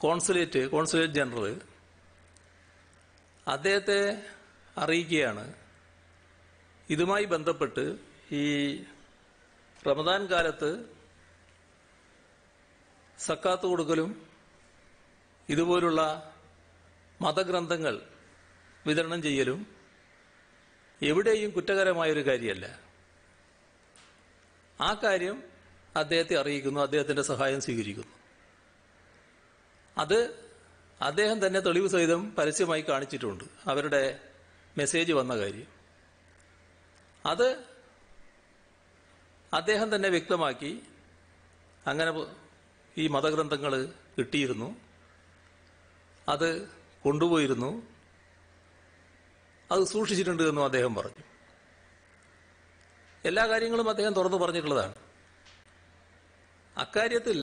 consulate consulate general അദ്ദേഹത്തെ അറിയിക്കുകയാണ് ഇതുമായി ബന്ധപ്പെട്ട് ഈ റമദാൻ കാലത്ത് സക്കാത്ത് കൊടുക്കലും ഇതുപോലുള്ള മതഗ്രന്ഥങ്ങൾ വിതരണം ചെയ്യലും എവിടെയും കുറ്റകരമായൊരു കാര്യമല്ല ആ കാര്യം അദ്ദേഹത്തെ അറിയിക്കുന്നു അദ്ദേഹത്തിന്റെ സഹായം സ്വീകരിക്കുന്നു അത് അദ്ദേഹം തന്നെ തെളിവ് സഹിതം പരസ്യമായി കാണിച്ചിട്ടുണ്ട് അവരുടെ മെസ്സേജ് വന്ന കാര്യം അത് അദ്ദേഹം തന്നെ വ്യക്തമാക്കി അങ്ങനെ ഈ മതഗ്രന്ഥങ്ങൾ കിട്ടിയിരുന്നു അത് കൊണ്ടുപോയിരുന്നു അത് സൂക്ഷിച്ചിട്ടുണ്ട് എന്നും അദ്ദേഹം പറഞ്ഞു എല്ലാ കാര്യങ്ങളും അദ്ദേഹം തുറന്നു പറഞ്ഞിട്ടുള്ളതാണ് അക്കാര്യത്തിൽ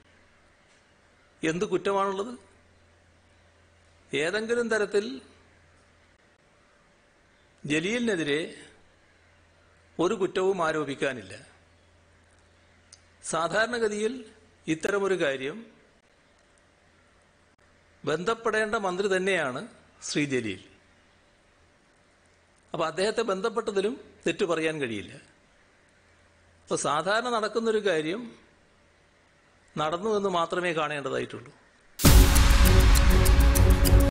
എന്ത് കുറ്റമാണുള്ളത് ഏതെങ്കിലും തരത്തിൽ ജലീലിനെതിരെ ഒരു കുറ്റവും ആരോപിക്കാനില്ല സാധാരണഗതിയിൽ ഇത്തരമൊരു കാര്യം ബന്ധപ്പെടേണ്ട മന്ത്രി തന്നെയാണ് ശ്രീ ജലീൽ അപ്പൊ അദ്ദേഹത്തെ ബന്ധപ്പെട്ടതിലും തെറ്റു പറയാൻ കഴിയില്ല അപ്പൊ സാധാരണ നടക്കുന്നൊരു കാര്യം നടന്നു എന്ന് മാത്രമേ കാണേണ്ടതായിട്ടുള്ളൂ